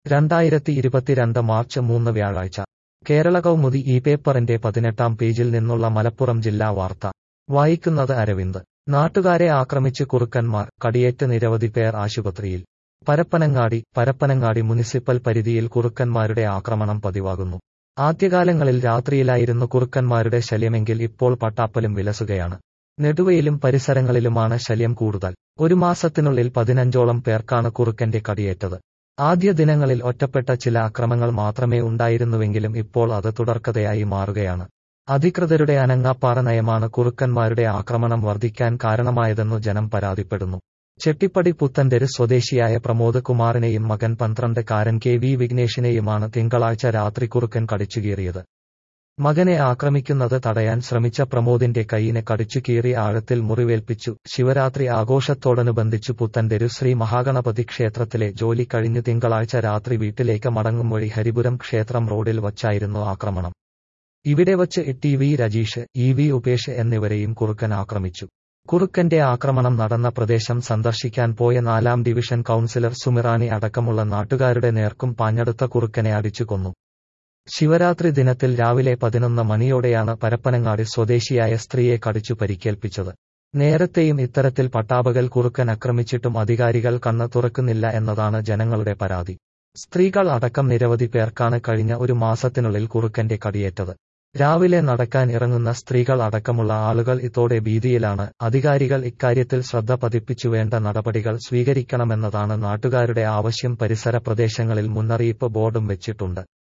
രണ്ടായിരത്തി ഇരുപത്തിരണ്ട് മാർച്ച് മൂന്ന് വ്യാഴാഴ്ച കേരള കൗമുദി ഈ പേപ്പറിന്റെ പതിനെട്ടാം പേജിൽ നിന്നുള്ള മലപ്പുറം ജില്ലാ വാർത്ത വായിക്കുന്നത് അരവിന്ദ് നാട്ടുകാരെ ആക്രമിച്ച് കുറുക്കന്മാർ കടിയേറ്റ് നിരവധി പേർ ആശുപത്രിയിൽ പരപ്പനങ്ങാടി പരപ്പനങ്ങാടി മുനിസിപ്പൽ പരിധിയിൽ കുറുക്കന്മാരുടെ ആക്രമണം പതിവാകുന്നു ആദ്യകാലങ്ങളിൽ രാത്രിയിലായിരുന്നു കുറുക്കന്മാരുടെ ശല്യമെങ്കിൽ ഇപ്പോൾ പട്ടാപ്പലും വിലസുകയാണ് നെടുവയിലും പരിസരങ്ങളിലുമാണ് ശല്യം കൂടുതൽ ഒരു മാസത്തിനുള്ളിൽ പതിനഞ്ചോളം പേർക്കാണ് കുറുക്കന്റെ കടിയേറ്റത് ആദ്യ ദിനങ്ങളിൽ ഒറ്റപ്പെട്ട ചില അക്രമങ്ങൾ മാത്രമേ ഉണ്ടായിരുന്നുവെങ്കിലും ഇപ്പോൾ അത് തുടർക്കഥയായി മാറുകയാണ് അധികൃതരുടെ അനങ്ങാപ്പാറ നയമാണ് കുറുക്കന്മാരുടെ ആക്രമണം വർദ്ധിക്കാൻ കാരണമായതെന്നു ജനം പരാതിപ്പെടുന്നു ചെട്ടിപ്പടി പുത്തൻതെരു സ്വദേശിയായ പ്രമോദ് കുമാറിനെയും മകൻ പന്ത്രണ്ട് കാരൻ കെ വി വിഘ്നേഷിനെയുമാണ് തിങ്കളാഴ്ച രാത്രി കുറുക്കൻ കടിച്ചുകീറിയത് മകനെ ആക്രമിക്കുന്നത് തടയാൻ ശ്രമിച്ച പ്രമോദിന്റെ കൈയിനെ കടിച്ചുകീറി ആഴത്തിൽ മുറിവേൽപ്പിച്ചു ശിവരാത്രി ആഘോഷത്തോടനുബന്ധിച്ചു പുത്തൻതെരു ശ്രീ മഹാഗണപതി ക്ഷേത്രത്തിലെ ജോലി കഴിഞ്ഞു തിങ്കളാഴ്ച രാത്രി വീട്ടിലേക്ക് മടങ്ങും വഴി ഹരിപുരം ക്ഷേത്രം റോഡിൽ വച്ചായിരുന്നു ആക്രമണം ഇവിടെ വച്ച് T V Rajeesh E V Upesh എന്നിവരെയും കുറുക്കൻ ആക്രമിച്ചു കുറുക്കന്റെ ആക്രമണം നടന്ന പ്രദേശം സന്ദർശിക്കാൻ പോയ നാലാം ഡിവിഷൻ കൌൺസിലർ സുമിറാനി അടക്കമുള്ള നാട്ടുകാരുടെ നേർക്കും പാഞ്ഞെടുത്ത കുറുക്കനെ അടിച്ചു കൊന്നു ശിവരാത്രി ദിനത്തിൽ രാവിലെ പതിനൊന്ന് മണിയോടെയാണ് പരപ്പനങ്ങാടി സ്വദേശിയായ സ്ത്രീയെ കടിച്ചു പരിക്കേൽപ്പിച്ചത് നേരത്തെയും ഇത്തരത്തിൽ പട്ടാപകൽ കുറുക്കൻ ആക്രമിച്ചിട്ടും അധികാരികൾ കണ്ണ് തുറക്കുന്നില്ല എന്നതാണ് ജനങ്ങളുടെ പരാതി സ്ത്രീകൾ അടക്കം നിരവധി പേർക്കാണ് കഴിഞ്ഞ ഒരു മാസത്തിനുള്ളിൽ കുറുക്കന്റെ കടിയേറ്റത് രാവിലെ നടക്കാൻ ഇറങ്ങുന്ന സ്ത്രീകൾ അടക്കമുള്ള ആളുകൾ ഇതോടെ ഭീതിയിലാണ് അധികാരികൾ ഇക്കാര്യത്തിൽ ശ്രദ്ധ പതിപ്പിച്ചു വേണ്ട നടപടികൾ സ്വീകരിക്കണമെന്നതാണ് നാട്ടുകാരുടെ ആവശ്യം പരിസര പ്രദേശങ്ങളിൽ മുന്നറിയിപ്പ് ബോർഡും വെച്ചിട്ടുണ്ട്